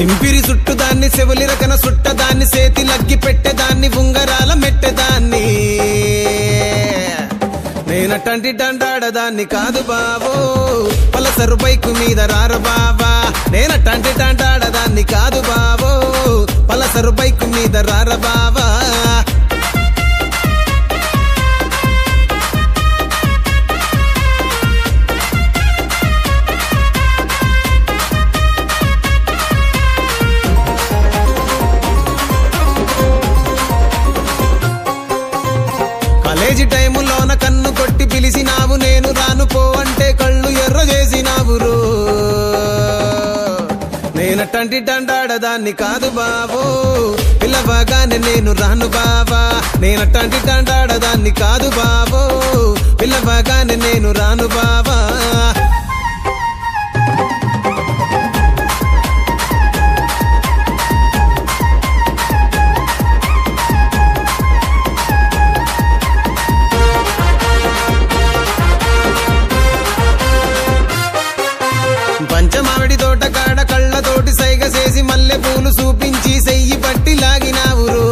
సింపిరి చుట్టు దాన్ని చెవులి రకన సుట్టదాన్ని సేతి లగ్గి పెట్టేదాన్ని ఉంగరాల మెట్టెదాన్ని నేనటంటి డండాడదాన్ని కాదు బావో పలసరు బైకు మీద రారు బావా నేనటంటి డండాడదాన్ని కాదు బావో పలసరు బైకు మీద రార బావా కాలేజీ టైములోన కన్ను కొట్టి పిలిచినావు నేను రాను పో అంటే కళ్ళు ఎర్ర చేసినావు రో నేనటంటి డండాడదాన్ని కాదు బావో పిల్లవగానే నేను రాను బావా నేనటంటి డండాడదాన్ని కాదు బావో పిల్లవగానే నేను రాను బావా పంచమావిడి తోట కాడ కళ్ళతోటి సైగ చేసి మల్లె పూలు చూపించి సెయ్యి పట్టి లాగినావు రో.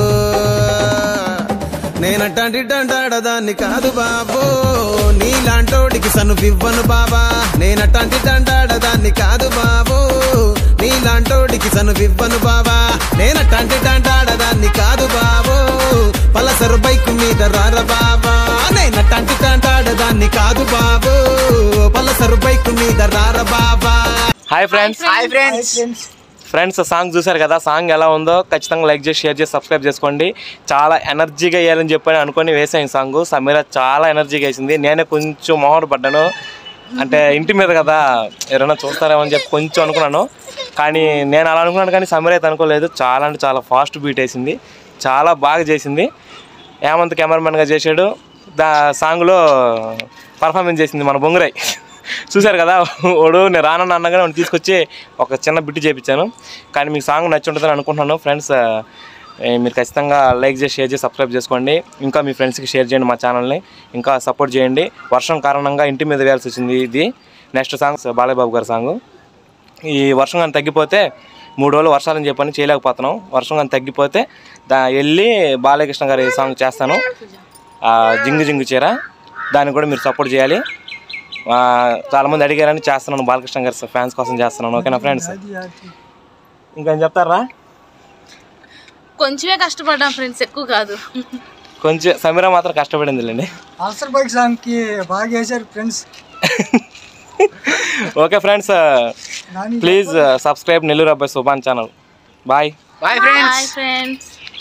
నేనట్టంటి డంటాడదాన్ని కాదు బాబో నీలాంటోడికి సను వివ్వను బాబా నేనట్టంటి డంటాడదాన్ని కాదు బాబో నీలాంటోడికి సను వివ్వను బాబా నేనట్టంటి డంటాడదాన్ని కాదు బాబో పలసరు బైక్ మీద రార బాబా నేనట్టంటి డంటాడదాన్ని కాదు బాబో పలసరు బైక్ మీద రార బాబా hi friends hi friends friends song చూశారు కదా సాంగ్ ఎలా ఉందో ఖచ్చితంగా లైక్ చేసి షేర్ చేసి సబ్స్క్రైబ్ చేసుకోండి చాలా ఎనర్జీగా వేయాలని చెప్పని అనుకొని వేసాను ఈ సాంగ్ సమీర చాలా ఎనర్జీగా వేసింది నేనే కొంచెం మొహమాట పడ్డాను అంటే ఇంటి మీద కదా ఎవరైనా చూస్తారేమో అని చెప్పి కొంచెం అనుకున్నాను కానీ నేను అలా అనుకున్నాను కానీ సమీర అయితే అనుకోలేదు చాలా అంటే చాలా ఫాస్ట్ బీట్ వేసింది చాలా బాగా చేసింది హేమంత్ కెమెరామెన్గా చేశాడు దా సాంగ్లో పర్ఫార్మెన్స్ చేసింది మన బొంగురాయ్ చూశారు కదా వాడు నేను రానన్న అన్నగానే వాడిని తీసుకొచ్చి ఒక చిన్న బిట్టు చేయించాను కానీ మీకు సాంగ్ నచ్చి ఉంటుందని అనుకుంటున్నాను ఫ్రెండ్స్ మీరు ఖచ్చితంగా లైక్ చేసి షేర్ చేసి సబ్స్క్రైబ్ చేసుకోండి ఇంకా మీ ఫ్రెండ్స్కి షేర్ చేయండి మా ఛానల్ని ఇంకా సపోర్ట్ చేయండి వర్షం కారణంగా ఇంటి మీద వేయాల్సి వచ్చింది ఇది నెక్స్ట్ సాంగ్స్ బాలయ్య బాబు గారి సాంగ్ ఈ వర్షం కానీ తగ్గిపోతే మూడు రోజులు వర్షాలని చెప్పని చేయలేకపోతున్నాం వర్షం కానీ తగ్గిపోతే దా వెళ్ళి బాలకృష్ణ గారి సాంగ్ చేస్తాను ఆ, జింగు జింగు చీర దాన్ని కూడా మీరు సపోర్ట్ చేయాలి ఆ, చాలామంది అడిగారని చేస్తున్నాను బాలకృష్ణ గారి ఫ్యాన్స్ కోసం చేస్తున్నాను ఓకేనా ఫ్రెండ్స్ ఇంకేం చెప్తారా కొంచెమే కష్టపడ్డాం ఫ్రెండ్స్ ఎక్కువ కాదు కొంచెం సమీర మాత్రం కష్టపడిందిలేండి ఆల్సర్ బైక్ సాంగ్ కి బాగా చేశారు friends okay friends Nani please subscribe Nellore అబ్బాయి Subhan channel bye bye friends